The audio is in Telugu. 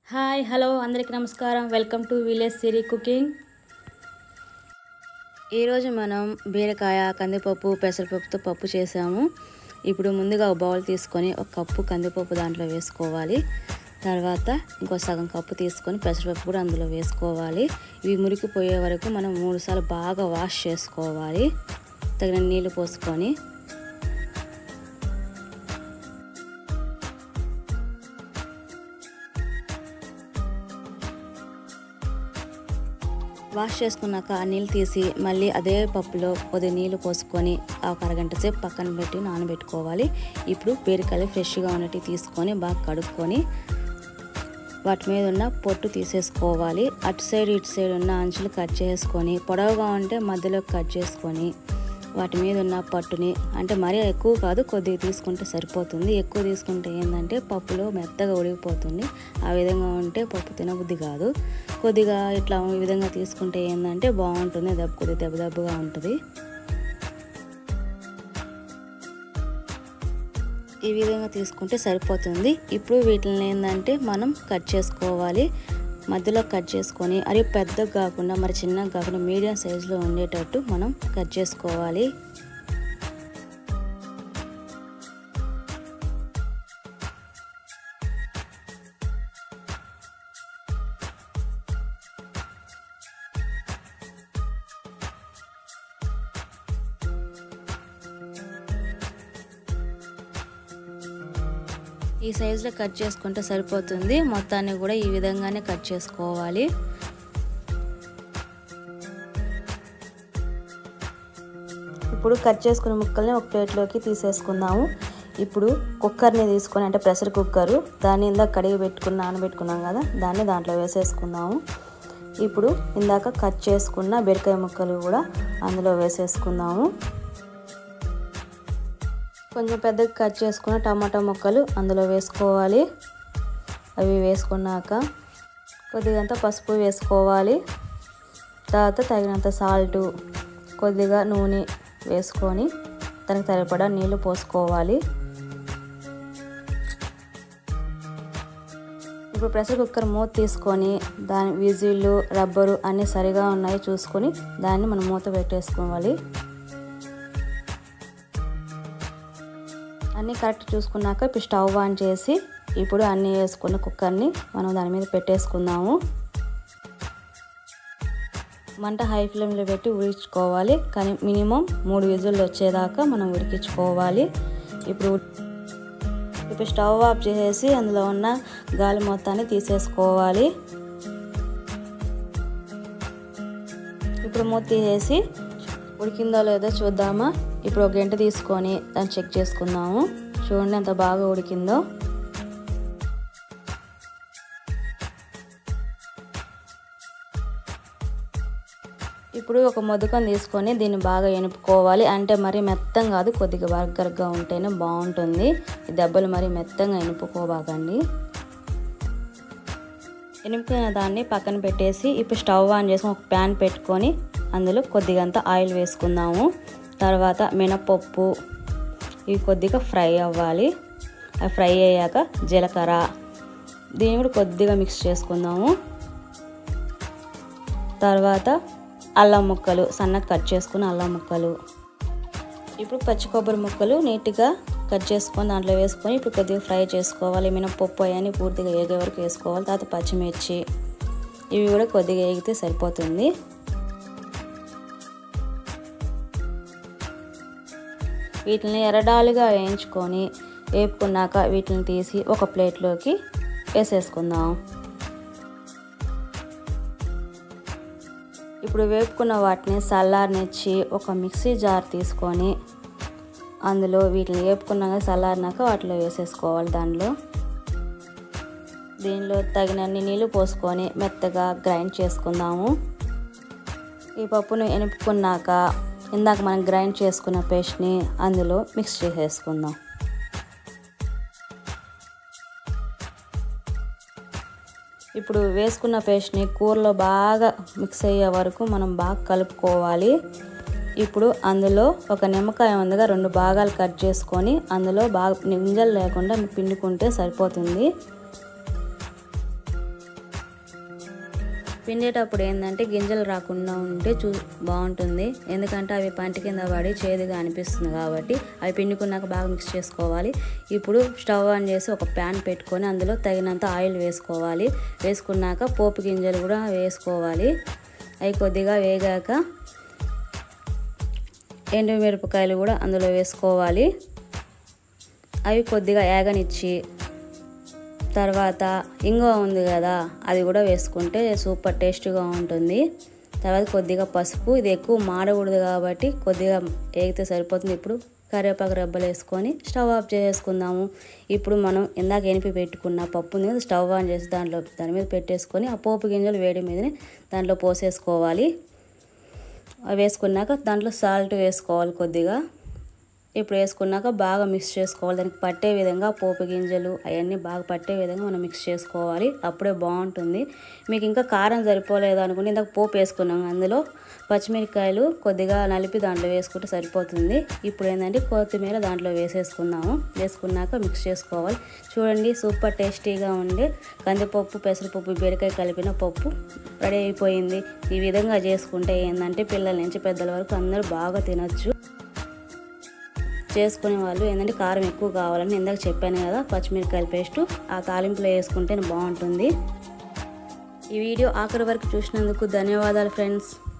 హాయ్ హలో అందరికీ నమస్కారం welcome to village Siri cooking ఈరోజు మనం బీరకాయ కందిపప్పు పెసరపప్పుతో పప్పు చేసాము ఇప్పుడు ముందుగా ఒక బౌల్ తీసుకొని ఒక కప్పు కందిపప్పు దాంట్లో వేసుకోవాలి తర్వాత ఇంకో సగం కప్పు తీసుకొని పెసరపప్పు కూడా అందులో వేసుకోవాలి ఇవి మురికిపోయే వరకు మనం మూడు సార్లు బాగా వాష్ చేసుకోవాలి తగిన నీళ్ళు పోసుకొని వాష్ చేసుకున్నాక ఆ నీళ్ళు తీసి మళ్ళీ అదే పప్పులో కొద్ది నీళ్ళు పోసుకొని ఒక అరగంట సేపు పక్కన పెట్టి నానబెట్టుకోవాలి ఇప్పుడు బీరకాయలు ఫ్రెష్గా ఉన్నట్టు తీసుకొని బాగా కడుక్కొని వాటి మీద ఉన్న పొట్టు తీసేసుకోవాలి అటు సైడ్ ఇటు సైడ్ ఉన్న అంచులు కట్ చేసుకొని పొడవుగా ఉంటే మధ్యలో కట్ చేసుకొని వాటి మీద ఉన్న పట్టుని అంటే మరీ ఎక్కువ కాదు కొద్దిగా తీసుకుంటే సరిపోతుంది ఎక్కువ తీసుకుంటే ఏంటంటే పప్పులో మెత్తగా ఉడికిపోతుంది ఆ విధంగా ఉంటే పప్పు తినబుద్ధి కాదు కొద్దిగా ఇట్లా ఈ విధంగా తీసుకుంటే ఏంటంటే బాగుంటుంది దెబ్బ కొద్దిగా దెబ్బ దెబ్బగా ఉంటుంది ఈ విధంగా తీసుకుంటే సరిపోతుంది ఇప్పుడు వీటిని ఏంటంటే మనం కట్ చేసుకోవాలి మధ్యలో కట్ చేసుకొని అది పెద్దగా కాకుండా మరి చిన్నగా కాకుండా మీడియం సైజులో ఉండేటట్టు మనం కట్ చేసుకోవాలి ఈ సైజులో కట్ చేసుకుంటే సరిపోతుంది మొత్తాన్ని కూడా ఈ విధంగానే కట్ చేసుకోవాలి ఇప్పుడు కట్ చేసుకున్న ముక్కల్ని ఒక ప్లేట్లోకి తీసేసుకుందాము ఇప్పుడు కుక్కర్ని తీసుకొని అంటే ప్రెషర్ కుక్కరు దాన్ని ఇందాక కడిగి పెట్టుకుని నానబెట్టుకున్నాం కదా దాన్ని దాంట్లో వేసేసుకుందాము ఇప్పుడు ఇందాక కట్ చేసుకున్న బెరకాయ ముక్కలు కూడా అందులో వేసేసుకుందాము కొంచెం పెద్దగా కట్ చేసుకున్న టమాటా ముక్కలు అందులో వేసుకోవాలి అవి వేసుకున్నాక కొద్దిగంత పసుపు వేసుకోవాలి తర్వాత తగినంత సాల్టు కొద్దిగా నూనె వేసుకొని దానికి సరిపడా నీళ్ళు పోసుకోవాలి ఇప్పుడు ప్రెషర్ కుక్కర్ మూత తీసుకొని దాని విజిల్లు రబ్బరు అన్నీ సరిగా ఉన్నాయి చూసుకొని దాన్ని మనం మూత పెట్టేసుకోవాలి అన్నీ కరెక్ట్ చూసుకున్నాక ఇప్పుడు స్టవ్ ఆన్ చేసి ఇప్పుడు అన్నీ వేసుకున్న కుక్కర్ని మనం దాని మీద పెట్టేసుకుందాము మంట హై ఫ్లేమ్లో పెట్టి ఉడికించుకోవాలి కానీ మినిమం మూడు విజులు వచ్చేదాకా మనం ఉడికించుకోవాలి ఇప్పుడు ఇప్పుడు స్టవ్ ఆఫ్ చేసేసి అందులో ఉన్న గాలి మొత్తాన్ని తీసేసుకోవాలి ఇప్పుడు మూత తీసేసి ఉడికిందో లేదో చూద్దామా ఇప్పుడు ఒక గంట తీసుకొని దాన్ని చెక్ చేసుకుందాము చూడండి ఎంత బాగా ఉడికిందో ఇప్పుడు ఒక మొదకం తీసుకొని దీన్ని బాగా ఎనుపుకోవాలి అంటే మరి మెత్తం కాదు కొద్దిగా బర్గర్గా ఉంటేనే బాగుంటుంది ఈ దెబ్బలు మరి మెత్తంగా ఎనుపుకోబాకండి ఎనుపుకున్న దాన్ని పక్కన పెట్టేసి ఇప్పుడు స్టవ్ ఆన్ చేసుకొని ఒక ప్యాన్ పెట్టుకొని అందులో కొద్దిగంత ఆయిల్ వేసుకుందాము తర్వాత మినపప్పు ఇవి కొద్దిగా ఫ్రై అవ్వాలి అవి ఫ్రై అయ్యాక జీలకర్ర దీన్ని కూడా కొద్దిగా మిక్స్ చేసుకుందాము తర్వాత అల్లం ముక్కలు సన్నగా కట్ చేసుకుని అల్లం ముక్కలు ఇప్పుడు పచ్చి కొబ్బరి ముక్కలు నీట్గా కట్ చేసుకొని దాంట్లో వేసుకొని ఇప్పుడు కొద్దిగా ఫ్రై చేసుకోవాలి మినపప్పు అవన్నీ పూర్తిగా వేగే వరకు వేసుకోవాలి తర్వాత పచ్చిమిర్చి ఇవి కూడా కొద్దిగా వేగితే సరిపోతుంది వీటిని ఎర్రడాలుగా వేయించుకొని వేపుకున్నాక వీటిని తీసి ఒక ప్లేట్లోకి వేసేసుకుందాం ఇప్పుడు వేపుకున్న వాటిని చల్లారనిచ్చి ఒక మిక్సీ జార్ తీసుకొని అందులో వీటిని వేపుకున్నాక చల్లారినాక వాటిలో వేసేసుకోవాలి దానిలో దీనిలో తగినన్ని నీళ్ళు పోసుకొని మెత్తగా గ్రైండ్ చేసుకుందాము ఈ పప్పును ఎనుపుకున్నాక ఇందాక మనం గ్రైండ్ చేసుకున్న పేస్ట్ని అందులో మిక్స్ చేసేసుకుందాం ఇప్పుడు వేసుకున్న పేస్ట్ని కూరలో బాగా మిక్స్ అయ్యే వరకు మనం బాగా కలుపుకోవాలి ఇప్పుడు అందులో ఒక నిమ్మకాయ ఉందిగా రెండు భాగాలు కట్ చేసుకొని అందులో బాగా గింజలు లేకుండా పిండుకుంటే సరిపోతుంది పిండేటప్పుడు ఏంటంటే గింజలు రాకుండా ఉంటే చూ బాగుంటుంది ఎందుకంటే అవి పంట కింద పడి చేదుగా అనిపిస్తుంది కాబట్టి అవి పిండుకున్నాక బాగా మిక్స్ చేసుకోవాలి ఇప్పుడు స్టవ్ ఆన్ చేసి ఒక ప్యాన్ పెట్టుకొని అందులో తగినంత ఆయిల్ వేసుకోవాలి వేసుకున్నాక పోపు గింజలు కూడా వేసుకోవాలి అవి కొద్దిగా వేగాక ఎండుమిరపకాయలు కూడా అందులో వేసుకోవాలి అవి కొద్దిగా ఏగనిచ్చి తర్వాత ఇంగువ ఉంది కదా అది కూడా వేసుకుంటే సూపర్ టేస్ట్గా ఉంటుంది తర్వాత కొద్దిగా పసుపు ఇది ఎక్కువ మాడకూడదు కాబట్టి కొద్దిగా వేగితే సరిపోతుంది ఇప్పుడు కరివేపాకు రెబ్బలు వేసుకొని స్టవ్ ఆఫ్ చేసుకుందాము ఇప్పుడు మనం ఇందాక ఎనిపి పెట్టుకున్న పప్పుని స్టవ్ ఆన్ చేసి దాంట్లో దాని మీద పెట్టేసుకొని ఆ పోపు గింజలు వేడి మీదనే దాంట్లో పోసేసుకోవాలి అవి వేసుకున్నాక దాంట్లో సాల్ట్ వేసుకోవాలి కొద్దిగా ఇప్పుడు వేసుకున్నాక బాగా మిక్స్ చేసుకోవాలి దానికి పట్టే విధంగా పోపు గింజలు అవన్నీ బాగా పట్టే విధంగా మనం మిక్స్ చేసుకోవాలి అప్పుడే బాగుంటుంది మీకు ఇంకా కారం సరిపోలేదు అనుకుంటే ఇందాక పోపు వేసుకున్నాం అందులో పచ్చిమిరకాయలు కొద్దిగా నలిపి దాంట్లో వేసుకుంటే సరిపోతుంది ఇప్పుడు ఏంటంటే కొత్తిమీర దాంట్లో వేసేసుకుందాము వేసుకున్నాక మిక్స్ చేసుకోవాలి చూడండి సూపర్ టేస్టీగా ఉండే కందిపప్పు పెసరపప్పు బీరకాయ కలిపిన పప్పు రెడీ అయిపోయింది ఈ విధంగా చేసుకుంటే ఏంటంటే పిల్లల నుంచి పెద్దల వరకు అందరూ బాగా తినొచ్చు చేసుకునే వాళ్ళు ఏంటంటే కారం ఎక్కువ కావాలని ఇందాక చెప్పాను కదా పచ్చిమిరకాయల పేస్టు ఆ తాలింపులో వేసుకుంటే బాగుంటుంది ఈ వీడియో ఆఖరి వరకు చూసినందుకు ధన్యవాదాలు ఫ్రెండ్స్